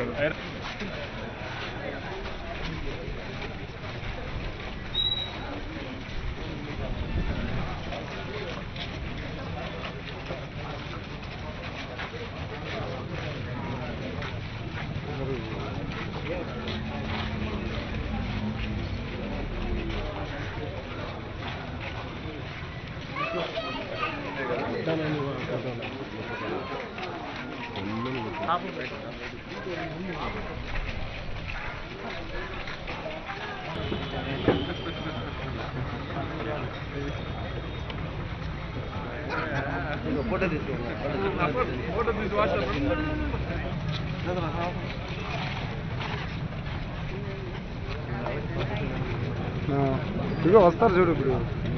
ఇదిగో వస్తారు చూడు ఇప్పుడు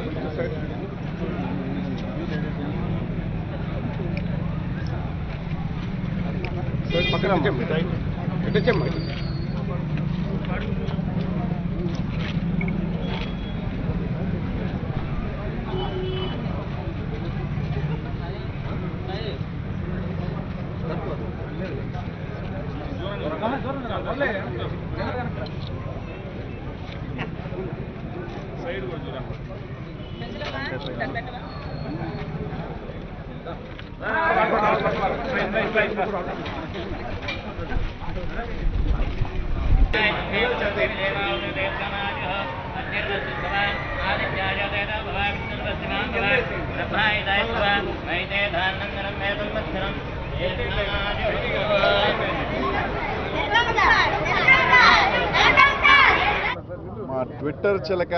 మా ట్విట్టర్ చిలక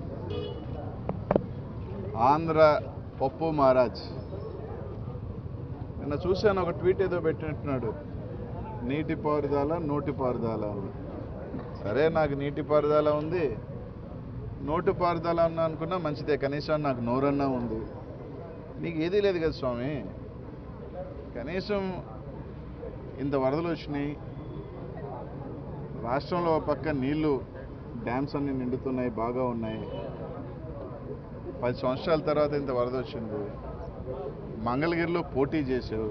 ఆంధ్ర పప్పు మహారాజ్ నిన్న చూశాను ఒక ట్వీట్ ఏదో పెట్టినట్టున్నాడు నీటి పారుదల నోటి పారుదల అని సరే నాకు నీటి పారుదల ఉంది నోటి పారుదల అన్న అనుకున్నా మంచిదే కనీసం నాకు నోరన్నా ఉంది నీకు ఏదీ లేదు కదా స్వామి కనీసం ఇంత వరదలు వచ్చినాయి రాష్ట్రంలో ఒక పక్క నీళ్లు డ్యామ్స్ అన్ని నిండుతున్నాయి బాగా ఉన్నాయి పది సంవత్సరాల తర్వాత ఇంత వరద వచ్చింది మంగళగిరిలో పోటీ చేసావు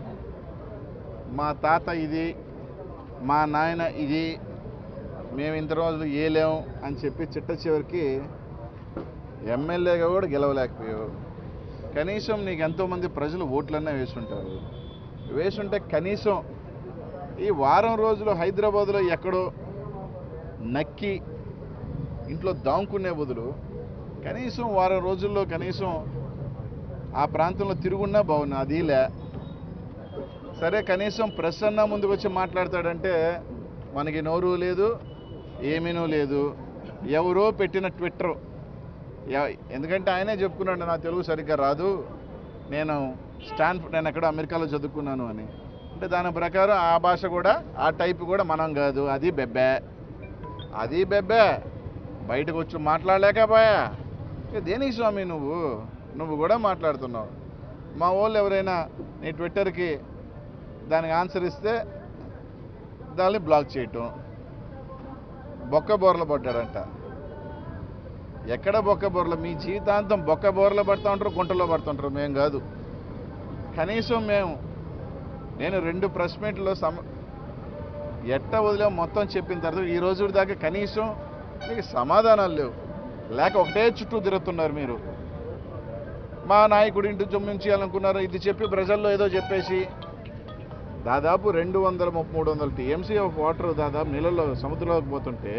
మా తాత ఇది మా నాయన ఇది మేము ఇంత రోజులు ఏలేం అని చెప్పి చిట్ట చివరికి ఎమ్మెల్యేగా కూడా గెలవలేకపోయావు కనీసం నీకు ఎంతోమంది ప్రజలు ఓట్లన్నా వేసుంటారు వేసుంటే కనీసం ఈ వారం రోజులు హైదరాబాద్లో ఎక్కడో నక్కి ఇంట్లో దాంకునే బదులు కనీసం వారం రోజుల్లో కనీసం ఆ ప్రాంతంలో తిరుగున్నా బాగున్నా అది లే సరే కనీసం ప్రెస్ అన్నా ముందుకు వచ్చి మాట్లాడతాడంటే మనకి నోరు లేదు ఏమీనూ లేదు ఎవరో పెట్టిన ట్విట్టర్ ఎ- ఎందుకంటే ఆయనే చెప్పుకున్నాడు నా తెలుగు సరిగ్గా రాదు నేను స్టాన్ నేను ఎక్కడ అమెరికాలో చదువుకున్నాను అని అంటే దాని ప్రకారం ఆ భాష కూడా ఆ టైప్ కూడా మనం కాదు అది బెబ్బే అది బెబ్బే బయటకు వచ్చి మాట్లాడలేకపోయా ఇక దేనికి స్వామి నువ్వు నువ్వు కూడా మాట్లాడుతున్నావు మా వాళ్ళు ఎవరైనా నీ ట్విట్టర్కి దానికి ఆన్సర్ ఇస్తే దాన్ని బ్లాక్ చేయటం బొక్క బోర్ల పడ్డాడంట ఎక్కడ బొక్క బోర్ల మీ జీవితాంతం బొక్క బోర్ల పడుతూ ఉంటారు గుంటలో పడుతుంటారు మేము కాదు కనీసం మేము నేను రెండు ప్రెస్ మీట్లో సమ ఎట్ట వదిలేం మొత్తం చెప్పిన తర్వాత ఈ రోజు దాకా కనీసం మీకు సమాధానాలు లేవు లేక ఒకటే చుట్టూ తిరుగుతున్నారు మీరు మా నాయకుడి ఇంటి జమ్మించాలనుకున్నారు ఇది చెప్పి ప్రజల్లో ఏదో చెప్పేసి దాదాపు రెండు వందల ముప్పై మూడు వందల టీఎంసీ ఆఫ్ వాటర్ దాదాపు నీళ్ళలో సముద్రంలోకి పోతుంటే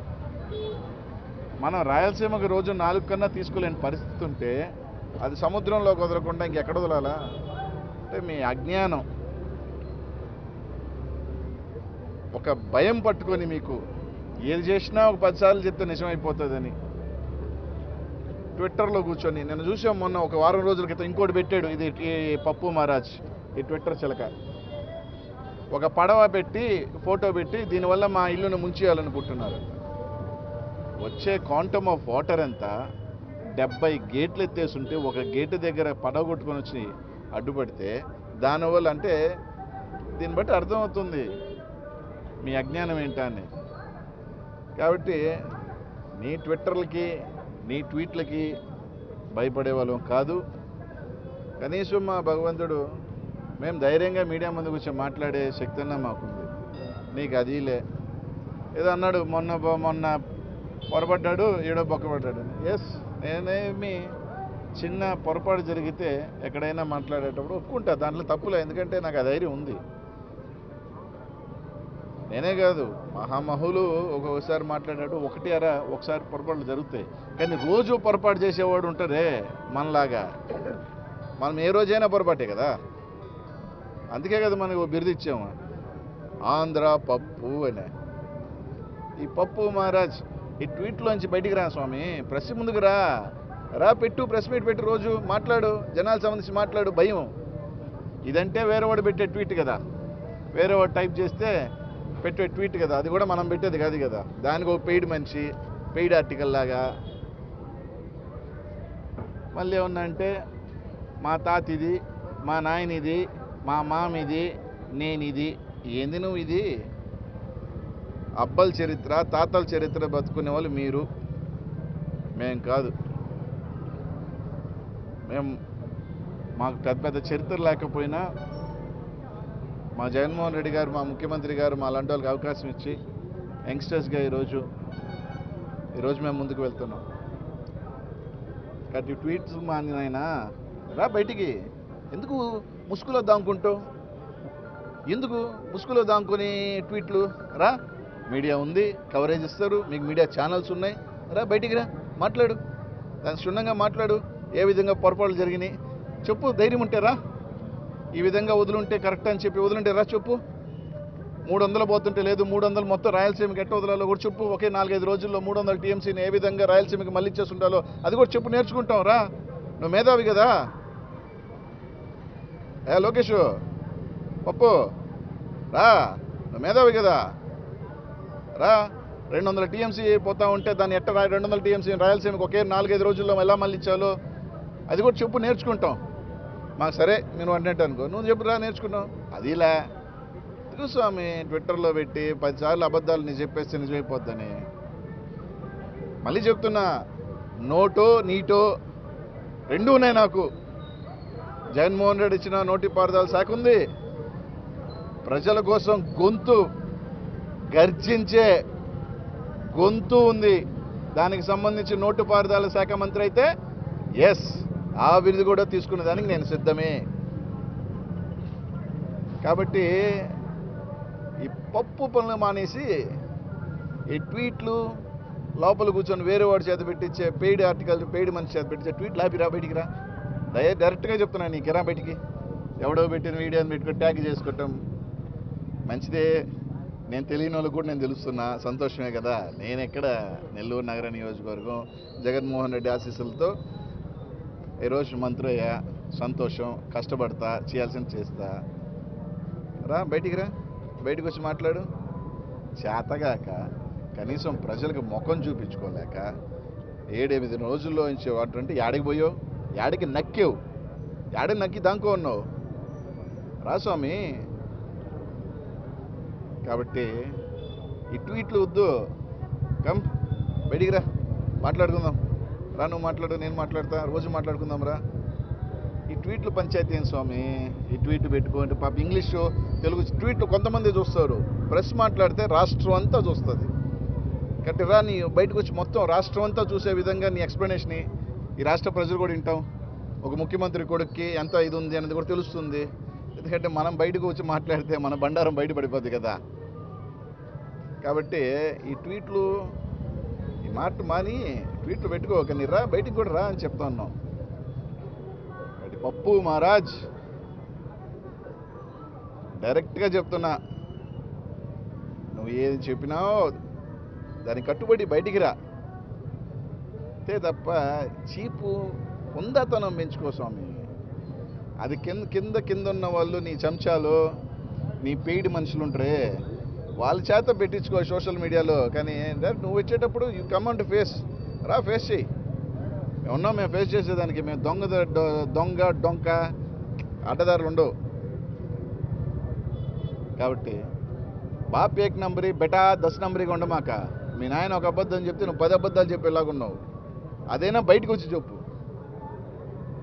మనం రాయలసీమకి రోజు నాలుగు కన్నా తీసుకోలేని పరిస్థితి ఉంటే అది సముద్రంలోకి వదలకుండా ఇంకెక్కడ వదలాలా అంటే మీ అజ్ఞానం ఒక భయం పట్టుకొని మీకు ఏది చేసినా ఒక పదిసార్లు చెప్తే నిజమైపోతుందని ట్విట్టర్లో కూర్చొని నేను చూసాం మొన్న ఒక వారం రోజుల క్రితం ఇంకోటి పెట్టాడు ఇది ఈ పప్పు మహారాజ్ ఈ ట్విట్టర్ చిలక ఒక పడవ పెట్టి ఫోటో పెట్టి దీనివల్ల మా ఇల్లును ముంచేయాలనుకుంటున్నారు వచ్చే క్వాంటమ్ ఆఫ్ వాటర్ ఎంత డెబ్బై గేట్లు ఎత్తేసుంటే ఒక గేటు దగ్గర పడవ కొట్టుకొని వచ్చి అడ్డుపడితే దానివల్ల అంటే దీన్ని బట్టి అర్థమవుతుంది మీ అజ్ఞానం ఏంటా అని కాబట్టి నీ ట్విట్టర్లకి నీ ట్వీట్లకి భయపడే వాళ్ళం కాదు కనీసం మా భగవంతుడు మేము ధైర్యంగా మీడియా ముందుకు వచ్చి మాట్లాడే శక్తి అన్నా మాకుంది నీకు అదిలే ఏదో అన్నాడు మొన్న బ- మొన్న పొరపడ్డాడు ఏడో బొక్కపడ్డాడు ఎస్ నేనేమి చిన్న పొరపాటు జరిగితే ఎక్కడైనా మాట్లాడేటప్పుడు ఒప్పుకుంటా దాంట్లో తప్పులే ఎందుకంటే నాకు ఆ ధైర్యం ఉంది నేనే కాదు మహామహులు ఒక్కొక్కసారి మాట్లాడాడు ఒకటి అరా ఒకసారి పొరపాట్లు జరుగుతాయి కానీ రోజు పొరపాటు చేసేవాడు ఉంటారే మనలాగా మనం ఏ రోజైనా పొరపాటే కదా అందుకే కదా మనకు ఓ బిరుదు ఇచ్చాము ఆంధ్ర పప్పు అని ఈ పప్పు మహారాజ్ ఈ ట్వీట్లోంచి బయటికి రా స్వామి ప్రెస్ ముందుకు రా రా పెట్టు ప్రెస్ మీట్ పెట్టు రోజు మాట్లాడు జనాలకు సంబంధించి మాట్లాడు భయం ఇదంటే వేరేవాడు పెట్టే ట్వీట్ కదా వేరేవాడు టైప్ చేస్తే పెట్టే ట్వీట్ కదా అది కూడా మనం పెట్టేది కాదు కదా దానికి ఒక పెయిడ్ మనిషి పెయిడ్ ఆర్టికల్ లాగా మళ్ళీ ఏమన్నా అంటే మా తాత ఇది మా నాయన ఇది మా మామ ఇది నేను ఇది ఏంది నువ్వు ఇది అబ్బల చరిత్ర తాతల చరిత్ర బతుకునే వాళ్ళు మీరు మేం కాదు మేము మాకు పెద్ద పెద్ద చరిత్ర లేకపోయినా మా జగన్మోహన్ రెడ్డి గారు మా ముఖ్యమంత్రి గారు మా లాంటి వాళ్ళకి అవకాశం ఇచ్చి యంగ్స్టర్స్గా ఈరోజు ఈరోజు మేము ముందుకు వెళ్తున్నాం కాబట్టి ట్వీట్స్ మా నాయనా రా బయటికి ఎందుకు ముసుగులో దాంకుంటావు ఎందుకు ముసుగులో దాంకొని ట్వీట్లు రా మీడియా ఉంది కవరేజ్ ఇస్తారు మీకు మీడియా ఛానల్స్ ఉన్నాయి రా బయటికి రా మాట్లాడు దాని క్షుణ్ణంగా మాట్లాడు ఏ విధంగా పొరపాట్లు జరిగినాయి చెప్పు ధైర్యం ఉంటే రా ఈ విధంగా వదులుంటే కరెక్ట్ అని చెప్పి వదులుంటే రా చెప్పు మూడు వందలు పోతుంటే లేదు మూడు వందలు మొత్తం రాయలసీమకి ఎట్ట వదలాలో కూడా చెప్పు ఒకే నాలుగైదు రోజుల్లో మూడు వందల టీఎంసీని ఏ విధంగా రాయలసీమకి మళ్ళీ ఇచ్చేసి ఉండాలో అది కూడా చెప్పు నేర్చుకుంటాం రా నువ్వు మేధావి కదా ఏ లోకేష్ పప్పు రా నువ్వు మేధావి కదా రా రెండు వందల టీఎంసీ పోతా ఉంటే దాన్ని ఎట్ట రా రెండు వందల టీఎంసీ రాయలసీమకి ఒకే నాలుగైదు రోజుల్లో ఎలా మళ్ళీ ఇచ్చాలో అది కూడా చెప్పు నేర్చుకుంటాం మాకు సరే నేను అన్నట్టు అనుకో నువ్వు చెప్పు రా నేర్చుకున్నావు అదిలే ఎందుకు స్వామి ట్విట్టర్లో పెట్టి పదిసార్లు అబద్ధాలు నీ చెప్పేస్తే నిజమైపోద్దని మళ్ళీ చెప్తున్నా నోటో నీటో రెండూ ఉన్నాయి నాకు జగన్మోహన్ రెడ్డి ఇచ్చిన నోటి పారుదల శాఖ ఉంది ప్రజల కోసం గొంతు గర్జించే గొంతు ఉంది దానికి సంబంధించి నోటు పారుదల శాఖ మంత్రి అయితే ఎస్ ఆ బిరుదు కూడా తీసుకునే దానికి నేను సిద్ధమే కాబట్టి ఈ పప్పు పనులు మానేసి ఈ ట్వీట్లు లోపల కూర్చొని వేరే వాడి చేత పెట్టించే పెయిడ్ ఆర్టికల్ పెయిడ్ మనిషి చేత పెట్టించే ట్వీట్లు ఆపి రా బయటికి రా డై డైరెక్ట్గా చెప్తున్నాను నీకు రా బయటికి ఎవడో పెట్టిన వీడియోని పెట్టుకొని ట్యాగ్ చేసుకోవటం మంచిదే నేను తెలియని వాళ్ళకి కూడా నేను తెలుస్తున్నా సంతోషమే కదా నేను ఎక్కడ నెల్లూరు నగర నియోజకవర్గం జగన్మోహన్ రెడ్డి ఆశీస్సులతో ఈరోజు మంత్రి అయ్యా సంతోషం కష్టపడతా చేయాల్సింది చేస్తా రా బయటికి రా బయటికి వచ్చి మాట్లాడు చేతగాక కనీసం ప్రజలకు ముఖం చూపించుకోలేక ఏడెనిమిది రోజుల్లో నుంచి వాటి అంటే యాడికి పోయావు యాడికి నక్కావు యాడికి నక్కి దాంకో ఉన్నావు రా స్వామి కాబట్టి ఈ ట్వీట్లు వద్దు కమ్ బయటికి రా మాట్లాడుకుందాం రా నువ్వు మాట్లాడు నేను మాట్లాడతా రోజు మాట్లాడుకుందాం రా ఈ ట్వీట్లు పంచాయతీ ఏం స్వామి ఈ ట్వీట్ పెట్టుకోండి పాప ఇంగ్లీష్ తెలుగు ట్వీట్లు కొంతమంది చూస్తారు ప్రెస్ మాట్లాడితే రాష్ట్రం అంతా చూస్తుంది కాబట్టి రా నీ బయటకు వచ్చి మొత్తం రాష్ట్రం అంతా చూసే విధంగా నీ ఎక్స్ప్లెనేషన్ ఈ రాష్ట్ర ప్రజలు కూడా వింటాం ఒక ముఖ్యమంత్రి కొడుక్కి ఎంత ఇది ఉంది అనేది కూడా తెలుస్తుంది ఎందుకంటే మనం బయటకు వచ్చి మాట్లాడితే మన బండారం బయటపడిపోద్ది కదా కాబట్టి ఈ ట్వీట్లు ఈ మాట మాని ట్వీట్లు పెట్టుకో కానీ రా బయటికి కూడా రా అని చెప్తా ఉన్నాం కాబట్టి పప్పు మహారాజ్ డైరెక్ట్గా చెప్తున్నా నువ్వు ఏది చెప్పినావో దానికి కట్టుబడి బయటికి రా అంతే తప్ప చీపు ఉందాతనం పెంచుకో స్వామి అది కింద కింద కింద ఉన్న వాళ్ళు నీ చెంచాలు నీ పెయిడ్ మనుషులు ఉంటారే వాళ్ళ చేత పెట్టించుకో సోషల్ మీడియాలో కానీ డైరెక్ట్ నువ్వు వచ్చేటప్పుడు యూ కమాండ్ ఫేస్ రా ఫేస్ చేయి మేము ఉన్నాం మేము ఫేస్ చేసేదానికి మేము దొంగ దొ- దొంగ డొంక అడ్డదారులు ఉండవు కాబట్టి బాప్ ఏక్ నంబరి బెటా దశ నంబరిగా ఉండమాక మీ నాయన ఒక అబద్ధం చెప్తే నువ్వు పది అబద్ధాలు చెప్పేలాగా ఉన్నావు అదైనా బయటకు వచ్చి చెప్పు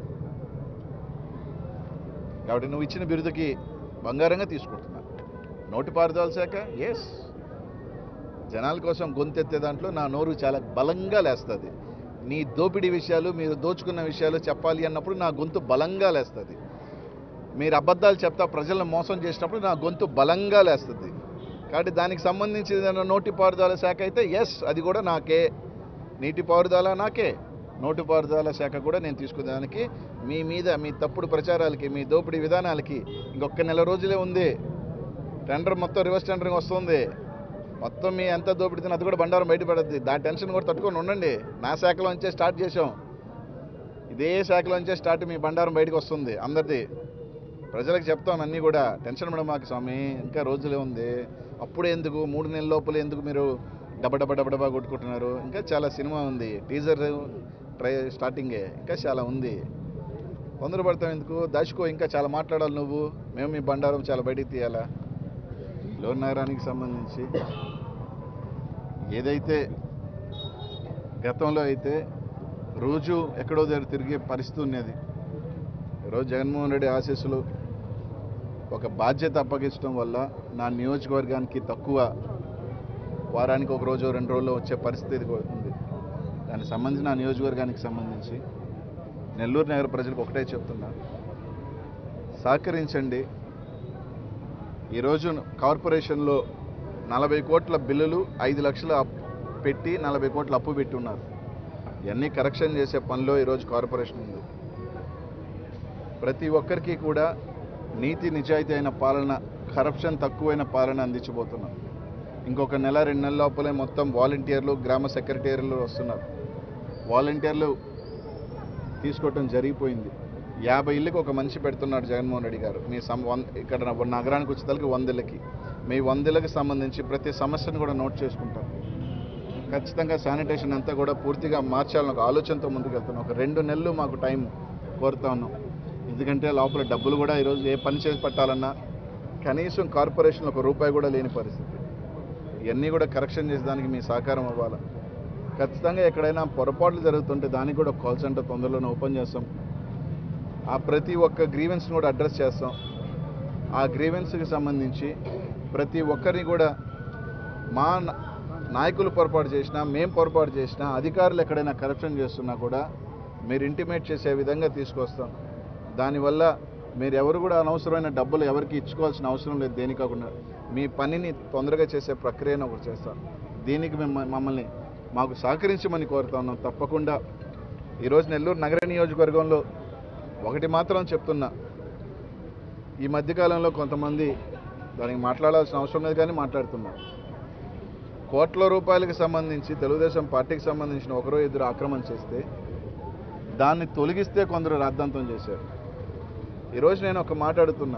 కాబట్టి నువ్వు ఇచ్చిన బిరుదుకి బంగారంగా తీసుకుంటున్నా నోటిపారుదల శాఖ ఎస్ జనాల కోసం గొంతెత్తే దాంట్లో నా నోరు చాలా బలంగా లేస్తుంది నీ దోపిడీ విషయాలు మీరు దోచుకున్న విషయాలు చెప్పాలి అన్నప్పుడు నా గొంతు బలంగా లేస్తుంది మీరు అబద్ధాలు చెప్తా ప్రజలను మోసం చేసినప్పుడు నా గొంతు బలంగా లేస్తుంది కాబట్టి దానికి సంబంధించి ఏదైనా నోటిపారుదల శాఖ అయితే ఎస్ అది కూడా నాకే నీటిపారుదల నాకే నోటిపారుదల శాఖ కూడా నేను తీసుకునేదానికి మీ మీద మీ తప్పుడు ప్రచారాలకి మీ దోపిడీ విధానాలకి ఇంకొక నెల రోజులే ఉంది టెండర్ మొత్తం రివర్స్ టెండరింగ్ వస్తుంది మొత్తం మీ ఎంత దోపిడితే అది కూడా బండారం బయటపడద్ది దాని టెన్షన్ కూడా తట్టుకొని ఉండండి నా శాఖలోంచే స్టార్ట్ చేసాం ఇదే శాఖలోంచే స్టార్ట్ మీ బండారం బయటకు వస్తుంది అందరిది ప్రజలకు చెప్తాను అన్నీ కూడా టెన్షన్ పడ మాకు స్వామి ఇంకా రోజులే ఉంది అప్పుడే ఎందుకు మూడు నెలల లోపల ఎందుకు మీరు డబ్బ డబ్బ డబ్బ డబ్బా కొట్టుకుంటున్నారు ఇంకా చాలా సినిమా ఉంది టీజర్ ట్రై స్టార్టింగే ఇంకా చాలా ఉంది తొందరపడతాం ఎందుకు దాచుకో ఇంకా చాలా మాట్లాడాలి నువ్వు మేము మీ బండారం చాలా బయటికి తీయాలా లోన్ నగరానికి సంబంధించి ఏదైతే గతంలో అయితే రోజు ఎక్కడో దగ్గర తిరిగే పరిస్థితి ఉన్నది ఈరోజు జగన్మోహన్ రెడ్డి ఆశీస్సులు ఒక బాధ్యత అప్పగించడం వల్ల నా నియోజకవర్గానికి తక్కువ వారానికి ఒక రోజు రెండు రోజుల్లో వచ్చే పరిస్థితి కూడా ఉంది దానికి సంబంధించి నా నియోజకవర్గానికి సంబంధించి నెల్లూరు నగర ప్రజలకు ఒకటే చెప్తున్నా సహకరించండి ఈరోజు కార్పొరేషన్లో నలభై కోట్ల బిల్లులు ఐదు లక్షలు అప్పు పెట్టి నలభై కోట్ల అప్పు పెట్టి ఉన్నారు ఇవన్నీ కరెక్షన్ చేసే పనిలో ఈరోజు కార్పొరేషన్ ఉంది ప్రతి ఒక్కరికి కూడా నీతి నిజాయితీ అయిన పాలన కరప్షన్ తక్కువైన పాలన అందించబోతున్నాం ఇంకొక నెల రెండు నెలల లోపలే మొత్తం వాలంటీర్లు గ్రామ సెక్రటరీలు వస్తున్నారు వాలంటీర్లు తీసుకోవటం జరిగిపోయింది యాభై ఇళ్ళకి ఒక మనిషి పెడుతున్నాడు జగన్మోహన్ రెడ్డి గారు మీ సం వన్ ఇక్కడ న- నగరానికి వచ్చేసరికి వందలకి మీ వందలకి సంబంధించి ప్రతి సమస్యను కూడా నోట్ చేసుకుంటాం ఖచ్చితంగా శానిటేషన్ అంతా కూడా పూర్తిగా మార్చాలని ఒక ఆలోచనతో ముందుకు వెళ్తున్నాం ఒక రెండు నెలలు మాకు టైం కోరుతా ఉన్నాం ఎందుకంటే లోపల డబ్బులు కూడా ఈరోజు ఏ పని చేసి పెట్టాలన్నా కనీసం కార్పొరేషన్ ఒక రూపాయి కూడా లేని పరిస్థితి ఇవన్నీ కూడా కరెక్షన్ చేసేదానికి మీ సహకారం అవ్వాలి ఖచ్చితంగా ఎక్కడైనా పొరపాట్లు జరుగుతుంటే దానికి కూడా కాల్ సెంటర్ తొందరలోనే ఓపెన్ చేస్తాం ఆ ప్రతి ఒక్క గ్రీవెన్స్ని కూడా అడ్రస్ చేస్తాం ఆ గ్రీవెన్స్కి సంబంధించి ప్రతి ఒక్కరిని కూడా మా నా- నాయకులు పొరపాటు చేసినా మేం పొరపాటు చేసినా అధికారులు ఎక్కడైనా కరప్షన్ చేస్తున్నా కూడా మీరు ఇంటిమేట్ చేసే విధంగా తీసుకొస్తాం దానివల్ల మీరు ఎవరు కూడా అనవసరమైన డబ్బులు ఎవరికి ఇచ్చుకోవాల్సిన అవసరం లేదు దేని కాకుండా మీ పనిని తొందరగా చేసే ప్రక్రియను ఒకటి చేస్తాం దీనికి మిమ్మ మమ్మల్ని మాకు సహకరించమని కోరుతా ఉన్నాం తప్పకుండా ఈరోజు నెల్లూరు నగర నియోజకవర్గంలో ఒకటి మాత్రం చెప్తున్నా ఈ మధ్యకాలంలో కొంతమంది దానికి మాట్లాడాల్సిన అవసరం లేదు కానీ మాట్లాడుతున్నారు కోట్ల రూపాయలకు సంబంధించి తెలుగుదేశం పార్టీకి సంబంధించిన ఒకరో ఇద్దరు ఆక్రమణ చేస్తే దాన్ని తొలగిస్తే కొందరు రాద్ధాంతం చేశారు ఈరోజు నేను ఒక మాట్లాడుతున్నా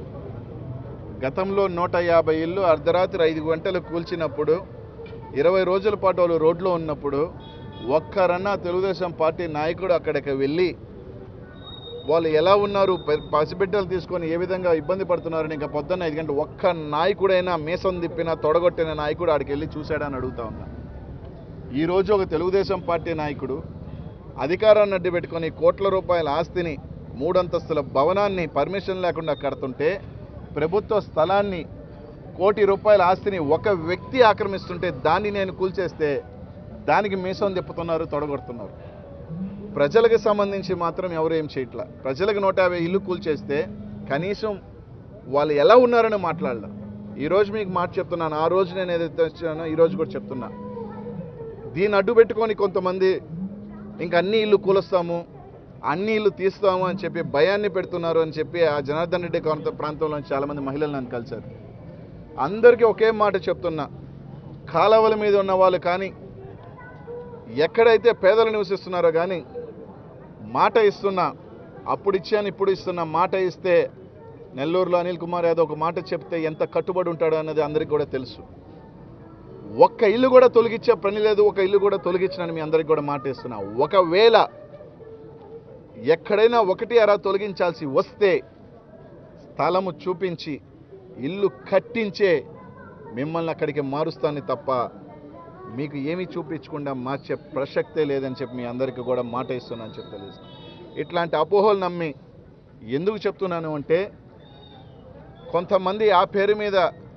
గతంలో నూట యాభై ఇల్లు అర్ధరాత్రి ఐదు గంటలు కూల్చినప్పుడు ఇరవై రోజుల పాటు వాళ్ళు రోడ్లో ఉన్నప్పుడు ఒక్కరన్నా తెలుగుదేశం పార్టీ నాయకుడు అక్కడికి వెళ్ళి వాళ్ళు ఎలా ఉన్నారు ప- పసిబిడ్డలు తీసుకొని ఏ విధంగా ఇబ్బంది పడుతున్నారని ఇంకా పొద్దున్న ఐదు గంటలు ఒక్క నాయకుడైనా మీసం తిప్పిన తొడగొట్టిన నాయకుడు ఆడికి వెళ్ళి చూశాడని అడుగుతా ఉన్నా ఈరోజు ఒక తెలుగుదేశం పార్టీ నాయకుడు అధికారాన్ని అడ్డు పెట్టుకొని కోట్ల రూపాయల ఆస్తిని మూడంతస్తుల భవనాన్ని పర్మిషన్ లేకుండా కడుతుంటే ప్రభుత్వ స్థలాన్ని కోటి రూపాయల ఆస్తిని ఒక వ్యక్తి ఆక్రమిస్తుంటే దాన్ని నేను కూల్చేస్తే దానికి మీసం తిప్పుతున్నారు తొడగొడుతున్నారు ప్రజలకు సంబంధించి మాత్రం ఎవరు ఏం చేయట్లా ప్రజలకు నూట యాభై ఇల్లు కూల్చేస్తే కనీసం వాళ్ళు ఎలా ఉన్నారని మాట్లాడలా ఈరోజు మీకు మాట చెప్తున్నాను ఆ రోజు నేను ఏదైతే వచ్చానో ఈ రోజు కూడా చెప్తున్నా దీన్ని అడ్డు పెట్టుకొని కొంతమంది ఇంక అన్ని ఇల్లు కూలుస్తాము అన్ని ఇల్లు తీస్తాము అని చెప్పి భయాన్ని పెడుతున్నారు అని చెప్పి ఆ జనార్దన్ రెడ్డి కొంత ప్రాంతంలో చాలామంది మహిళలు నన్ను కలిశారు అందరికీ ఒకే మాట చెప్తున్నా కాలవల మీద ఉన్న వాళ్ళు కానీ ఎక్కడైతే పేదలు నివసిస్తున్నారో కానీ మాట ఇస్తున్నా అప్పుడు ఇచ్చాను ఇప్పుడు ఇస్తున్నా మాట ఇస్తే నెల్లూరులో అనిల్ కుమార్ యాదవ్ ఒక మాట చెప్తే ఎంత కట్టుబడి ఉంటాడో అన్నది అందరికీ కూడా తెలుసు ఒక్క ఇల్లు కూడా తొలగించే పని లేదు ఒక ఇల్లు కూడా తొలగించినని మీ అందరికి కూడా మాట ఇస్తున్నా ఒకవేళ ఎక్కడైనా ఒకటి అరా తొలగించాల్సి వస్తే స్థలము చూపించి ఇల్లు కట్టించే మిమ్మల్ని అక్కడికి మారుస్తాను తప్ప మీకు ఏమీ చూపించకుండా మార్చే ప్రసక్తే లేదని చెప్పి మీ అందరికీ కూడా మాట ఇస్తున్నాను చెప్పి తెలుసు ఇట్లాంటి అపోహలు నమ్మి ఎందుకు చెప్తున్నాను అంటే కొంతమంది ఆ పేరు మీద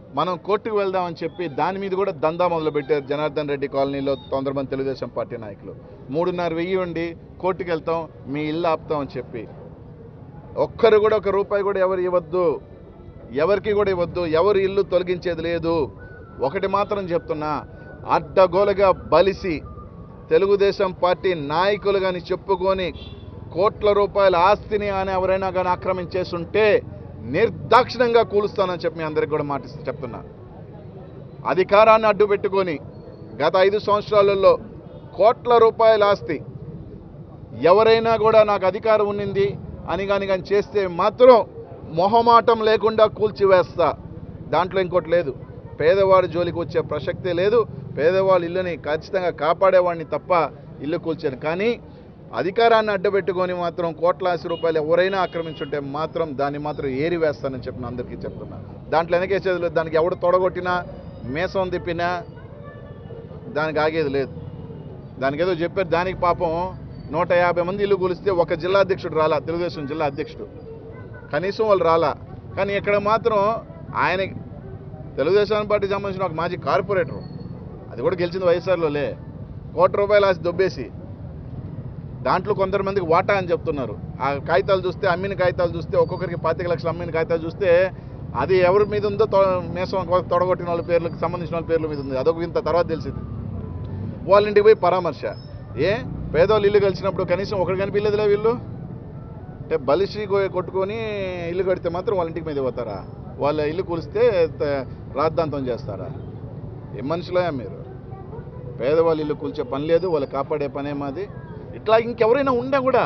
మనం కోర్టుకు వెళ్దామని చెప్పి దాని మీద కూడా దందా మొదలుపెట్టారు జనార్దన్ రెడ్డి కాలనీలో తొందరమంది తెలుగుదేశం పార్టీ నాయకులు మూడున్నర వెయ్యి ఉండి కోర్టుకు వెళ్తాం మీ ఇల్లు ఆపుతాం అని చెప్పి ఒక్కరు కూడా ఒక రూపాయి కూడా ఎవరు ఇవ్వద్దు ఎవరికి కూడా ఇవ్వద్దు ఎవరు ఇల్లు తొలగించేది లేదు ఒకటి మాత్రం చెప్తున్నా అడ్డగోలుగా బలిసి తెలుగుదేశం పార్టీ నాయకులు కానీ చెప్పుకొని కోట్ల రూపాయల ఆస్తిని అని ఎవరైనా కానీ ఆక్రమించేస్తుంటే నిర్దాక్షిణంగా కూలుస్తానని చెప్పి మీ అందరికి కూడా మాట చెప్తున్నా అధికారాన్ని అడ్డు పెట్టుకొని గత ఐదు సంవత్సరాలలో కోట్ల రూపాయల ఆస్తి ఎవరైనా కూడా నాకు అధికారం ఉన్నింది అని కానీ కానీ చేస్తే మాత్రం మొహమాటం లేకుండా కూల్చివేస్తా దాంట్లో ఇంకోటి లేదు పేదవాడి జోలికి వచ్చే ప్రసక్తే లేదు పేదవాళ్ళ ఇల్లుని ఖచ్చితంగా కాపాడేవాడిని తప్ప ఇల్లు కూల్చాను కానీ అధికారాన్ని అడ్డబెట్టుకొని మాత్రం కోట్లాది రూపాయలు ఎవరైనా ఆక్రమించుంటే మాత్రం దాన్ని మాత్రం ఏరి వేస్తానని చెప్పి నేను అందరికీ చెప్తున్నా దాంట్లో వెనకేసేది లేదు దానికి ఎవడు తొడగొట్టినా మేసం తిప్పినా దానికి ఆగేది లేదు దానికి ఏదో చెప్పారు దానికి పాపం నూట యాభై మంది ఇల్లు కూలిస్తే ఒక జిల్లా అధ్యక్షుడు రాలా తెలుగుదేశం జిల్లా అధ్యక్షుడు కనీసం వాళ్ళు రాలా కానీ ఇక్కడ మాత్రం ఆయన తెలుగుదేశం పార్టీ సంబంధించిన ఒక మాజీ కార్పొరేటర్ అది కూడా గెలిచింది వైఎస్ఆర్లోలే కోటి రూపాయలు ఆసి దొబ్బేసి దాంట్లో కొంతమందికి వాటా అని చెప్తున్నారు ఆ కాగితాలు చూస్తే అమ్మిన కాగితాలు చూస్తే ఒక్కొక్కరికి పాతిక లక్షలు అమ్మిన కాగితాలు చూస్తే అది ఎవరి మీద ఉందో తొ- మేసం తొడగొట్టిన వాళ్ళ పేర్లకు సంబంధించిన వాళ్ళ పేర్ల మీద ఉంది అదొక ఇంత తర్వాత తెలిసింది వాళ్ళ ఇంటికి పోయి పరామర్శ ఏ పేదవాళ్ళు ఇల్లు కలిసినప్పుడు కనీసం ఒకటి కనిపించలేదులే వీళ్ళు అంటే బలిసి కొ- కొట్టుకొని ఇల్లు కడితే మాత్రం వాళ్ళ ఇంటికి మీద పోతారా వాళ్ళ ఇల్లు కూలిస్తే త- రాద్ధాంతం చేస్తారా ఏం మనుషులయా మీరు పేదవాళ్ళ ఇల్లు కూల్చే పని లేదు వాళ్ళు కాపాడే పనే మాది ఇట్లా ఇంకెవరైనా ఉండా కూడా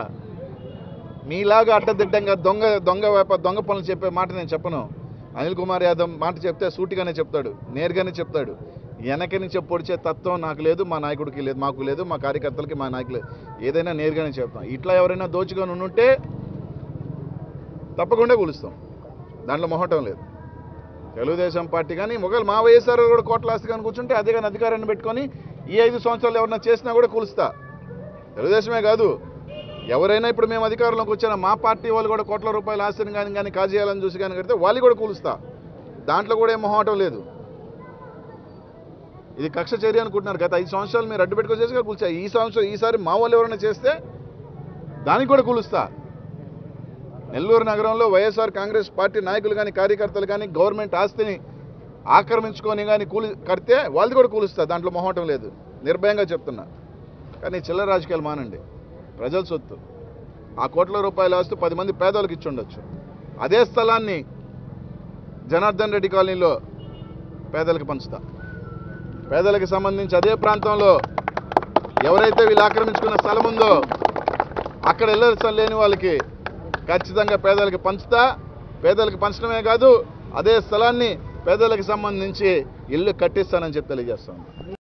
మీలాగా అడ్డదిడ్డంగా దొంగ దొంగ వ్యాపార దొంగ పనులు చెప్పే మాట నేను చెప్పను అనిల్ కుమార్ యాదవ్ మాట చెప్తే సూటిగానే చెప్తాడు నేరుగానే చెప్తాడు వెనక నుంచి పొడిచే తత్వం నాకు లేదు మా నాయకుడికి లేదు మాకు లేదు మా కార్యకర్తలకి మా నాయకులు ఏదైనా నేరుగానే చెప్తాం ఇట్లా ఎవరైనా దోచుకొని ఉంటే తప్పకుండా కూలుస్తాం దాంట్లో మొహటం లేదు తెలుగుదేశం పార్టీ కానీ ఒకవేళ మా వైఎస్ఆర్ కూడా కోట్ల ఆస్తి కానీ కూర్చుంటే అదే కానీ అధికారాన్ని పెట్టుకొని ఈ ఐదు సంవత్సరాలు ఎవరైనా చేసినా కూడా కూలుస్తా తెలుగుదేశమే కాదు ఎవరైనా ఇప్పుడు మేము అధికారంలోకి వచ్చినా మా పార్టీ వాళ్ళు కూడా కోట్ల రూపాయల ఆస్తిని కానీ కానీ కాజేయాలని చూసి కానీ కడితే వాళ్ళు కూడా కూలుస్తా దాంట్లో కూడా ఏం మొహమాటం లేదు ఇది కక్ష చర్య అనుకుంటున్నారు గత ఐదు సంవత్సరాలు మీరు అడ్డు పెట్టుకొని చేసి కూల్చా ఈ సంవత్సరం ఈసారి మా వాళ్ళు ఎవరైనా చేస్తే దానికి కూడా కూలుస్తా నెల్లూరు నగరంలో వైఎస్ఆర్ కాంగ్రెస్ పార్టీ నాయకులు కానీ కార్యకర్తలు కానీ గవర్నమెంట్ ఆస్తిని ఆక్రమించుకొని కానీ కూలి కడితే వాళ్ళది కూడా కూలుస్తా దాంట్లో మొహమాటం లేదు నిర్భయంగా చెప్తున్నా కానీ చిల్లర రాజకీయాలు మానండి ప్రజల సొత్తు ఆ కోట్ల రూపాయల ఆస్తు పది మంది పేదలకు ఇచ్చి ఉండొచ్చు అదే స్థలాన్ని జనార్దన్ రెడ్డి కాలనీలో పేదలకు పంచుతా పేదలకు సంబంధించి అదే ప్రాంతంలో ఎవరైతే వీళ్ళు ఆక్రమించుకున్న స్థలం ఉందో అక్కడ వెళ్ళవలసిన లేని వాళ్ళకి ఖచ్చితంగా పేదలకు పంచుతా పేదలకు పంచడమే కాదు అదే స్థలాన్ని పేదలకు సంబంధించి ఇల్లు కట్టిస్తానని చెప్పి తెలియజేస్తాను